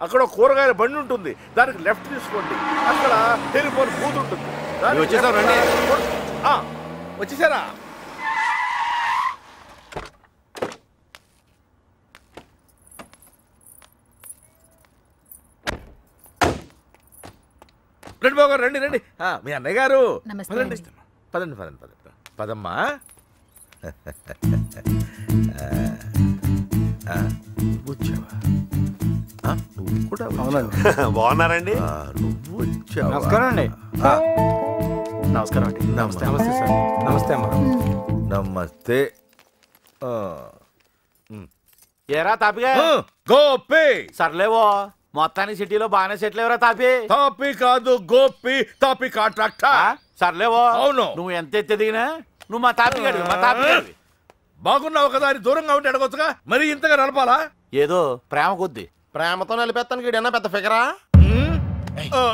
అక్కడ ఒక కూరగాయల బండి ఉంటుంది దానికి లెఫ్ట్ తీసుకోండి అక్కడ టెలిఫోన్ బూత్ ఉంటుంది దానికి మీరు వచ్చేసారు రండి. left- ఆ, వచ్చేసారా రండి బాబు గారు రండి రండి ఆ, మీ అన్నయ్య గారు నమస్తే పదండి అండి. పదండి పదండి పదండి పదమ్మా ఆ, వచ్చావా ఆ, నువ్వు కూడా అవునండి బాగున్నారండి నువ్వు వచ్చావా నమస్కారం అండి ఆ, నమస్కారం అండి నమస్తే. నమస్తే సార్ నమస్తే అమ్మా నమస్తే ఆ, ఏరా తాపిగా ఆ, గోపి సర్లేవో మొత్తానికి సిటీలో బాగానే సెటిల్ ఎవరా తాపి తాపి కాదు గోపి తాపి ఆ? కాంట్రాక్టర్ సర్లేవో అవును. నువ్వు ఎంత ఎత్తి దిగినా నువ్వు మా తాపి గడివి మా తాపి గడివి బాగున్నావు కదా అని దూరంగా ఉంటే అడగొచ్చుగా మరి ఇంతగా నడపాలా ఏదో ప్రేమ కొద్ది ప్రేమతో నిలిపేస్తానికి ఈడన్నా పెద్ద ఫిగరా ఆ,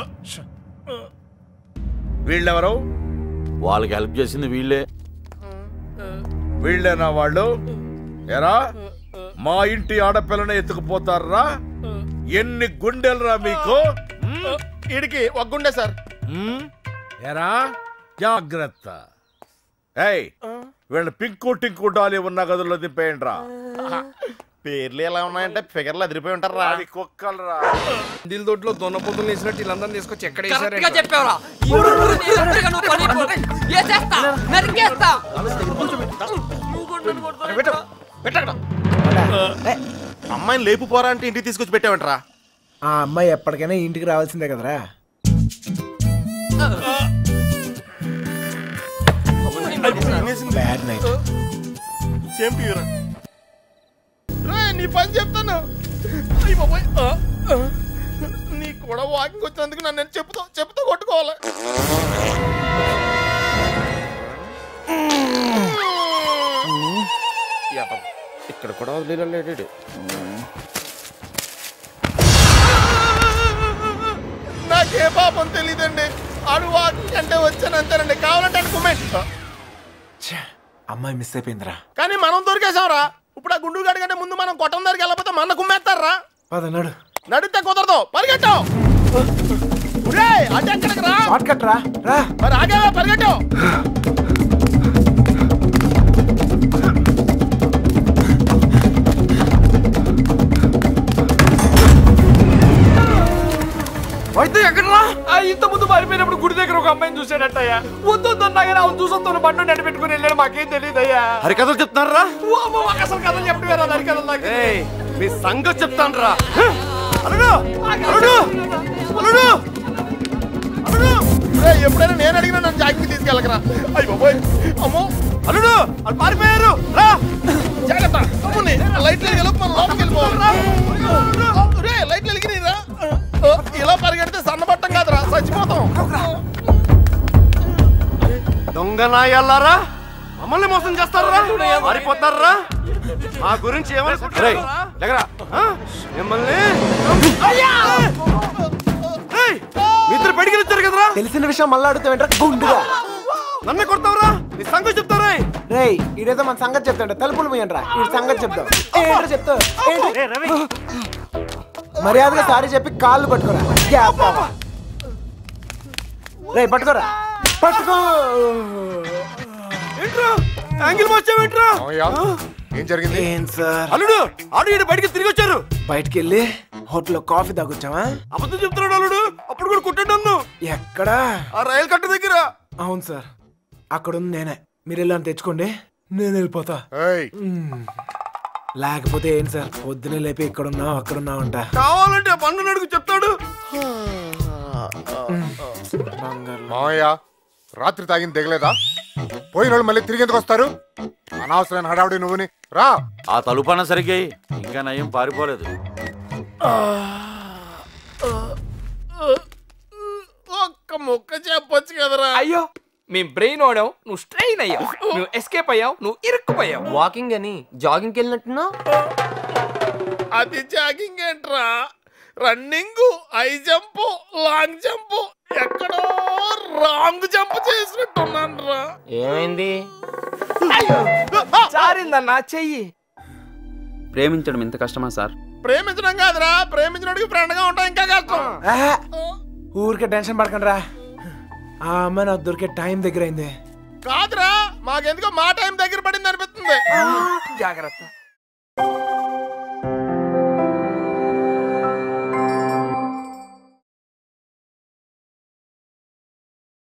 వీళ్ళెవరు వాళ్ళకి హెల్ప్ చేసింది వీళ్ళే వీళ్ళేనా వాళ్ళు ఎరా మా ఇంటి ఆడపిల్లని ఎత్తుకుపోతారా ఎన్ని గుండెలరా మీకు ఈడికి ఒగ్గుండే సార్ ఉమ్? ఎరా జాగ్రత్త ఏయ్ వీళ్ళ పింకు టింకు డాలి ఉన్న గదుల్లో దింపేయండి రా పేర్లు ఎలా ఉన్నాయంటే ఫిగర్లు అదిరిపోయి ఉంటారా అది కుక్కలరా దిల్ దొడ్లో దొన్నపోతులు వేసినట్టు వీళ్ళందరూ తీసుకొచ్చి ఎక్కడ కరెక్ట్ గా చెప్పావురా ఈ ఊరు నీ రొట్టెగా నువ్వు పని అయిపోతాయి. ఏసేస్తా నరికేస్తా అమ్మాయిని లేపు పోరా అంటే ఇంటికి తీసుకొచ్చి పెట్టావంటరా ఆ అమ్మాయి ఎప్పటికైనా ఇంటికి రావాల్సిందే కదరా బ్యాడ్ నైట్ సేమ్ టు యూరా నీ పని చెప్తాను అయ్య బాబోయ్. ఆ, ఆ. నీ కూడా వాకింగ్ వచ్చినందుకు నన్ను నేను చెప్పుతో చెప్పుతో కొట్టుకోవాలి యబ్బ. ఇక్కడ కూడా వదిలేడు నాకే పాపం తెలియదండి ఆడు వాకింగ్ అంటే వచ్చాను అంతేనండి కావాలంటే అనుకోమేంటి అమ్మాయి మిస్ అయిపోయిందిరా కానీ మనం దొరికేసాంరా ఇప్పుడు ఆ గుండు గడి కంటే ముందు మనం కొట్టం దగ్గరికి వెళ్ళకపోతే మన కుమ్మేస్తారా పదన్నాడు నడితే కుదరదు పరిగెట్టు ఒరేయ్, అటు ఎక్కడికి రా షార్ట్ కట్ రా రా మరి ఆగేవా పరిగెట్టు అయితే ఎక్కడరా ఆ ఇంత ముందు మారిపోయినప్పుడు గుడి దగ్గర ఒక అమ్మాయిని చూసాడట్టయ్యా వద్దు వద్దు అన్నా కానీ అవును చూసొస్తాను బండి నడి పెట్టుకుని వెళ్ళాడు మాకేం తెలియదయ్యా హరికథలు చెప్తున్నారా మాకు అసలు కథలు చెప్పడం వేరే దాని కథలు నాకు మీ సంగతి చెప్తాను రా అల్లుడు అల్లుడు అల్లుడు అల్లుడు ఒరేయ్, ఎప్పుడైనా నేను అడిగినా నన్ను జాగ్రత్త తీసుకెళ్ళకరా అయ్యి బాబోయ్ అమ్మో అల్లుడు వాళ్ళు పారిపోయారు రా జాగ్రత్త అమ్ముని లైట్లు వెలుగు మనం లోపలికి వెళ్ళిపోవాలి రే లైట్లు వెలిగినాయి రా ఓ, ఇలా పరిగెడితే సన్నబట్టం కాదురా చచ్చిపోతాం దొంగ నాయల్లారా మమ్మల్ని మోసం చేస్తారా మారిపోతారా మా గురించి ఏమనుకుంటారు మిమ్మల్ని ఏయ్, మీ ఇద్దరు బయటికి వచ్చారు కదరా తెలిసిన విషయం మళ్ళీ అడుగుతావేంట్రా గుండుగా నన్ను కొడతావురా నీ సంగతి చెప్తారా రేయ్ ఈడేదో మన సంగతి చెప్తాడు తలుపులు పోయండిరా ఈ సంగతి చెప్తావు ఏంట్రా చెప్తావు ఏంటి మర్యాదగా సారీ చెప్పి కాళ్ళు పట్టుకోరా గ్యాప్ బాబా. రేయ్ పట్టుకోరా పట్టుకో ఏంట్రా యాంగిల్ మార్చావేంట్రా ఏం జరిగింది ఏం సార్ అల్లుడు ఆడు ఈడు బయటికి తిరిగి వచ్చారు బయటికి వెళ్ళి హోటల్లో కాఫీ తాగొచ్చావా అబద్ధం చెప్తున్నాడు అల్లుడు అప్పుడు కూడా కుట్టాడు నన్ను ఎక్కడా ఆ రైలు కట్ట దగ్గర అవును సార్ అక్కడ ఉంది నేనే మీరు వెళ్ళని తెచ్చుకోండి నేను వెళ్ళిపోతా ఏయ్, మ్మ్. లేకపోతే ఏంటి సార్ పొద్దునే లేపి ఇక్కడ ఉన్నావు అక్కడ ఉన్నావు అంట కావాలంటే ఆ బండు నడుగు చెప్తాడు మావయ్య రాత్రి తాగింది దిగలేదా పోయిన వాళ్ళు మళ్ళీ తిరిగి ఎందుకు వస్తారు అనవసరమైన హడావుడి నువ్వుని రా ఆ తలుపన్న సరిగ్గా ఎయ్. ఇంకా నయం పారిపోలేదు ఒక్క ముక్క చెప్పొచ్చు కదరా అయ్యో మీ బ్రెయిన్ ఓడావు నువ్వు స్ట్రెయిన్ అయ్యావు నువ్వు ఎస్కేప్ అయ్యావు నువ్వు ఇరుక్కుపోయావు వాకింగ్ అని జాగింగ్ వెళ్ళినట్టున్నావు అది జాగింగ్ ఏంట్రా running high jump long jump ఎక్కడో రాంగ్ జంప్ చేసినట్టున్నాను రా ఏమైంది జారిందన్నా చెయ్యి ప్రేమించడం ఇంత కష్టమా సార్ ప్రేమించడం కాదురా ప్రేమించడానికి ఫ్రెండ్ గా ఉంటాం ఇంకా కష్టం ఆహా, ఊరికే టెన్షన్ పడకండి రా ఆ అమ్మాయి నాకు దొరికే టైం దగ్గర అయింది కాదురా మాకెందుకో మా టైం దగ్గర పడింది అనిపిస్తుంది జాగ్రత్త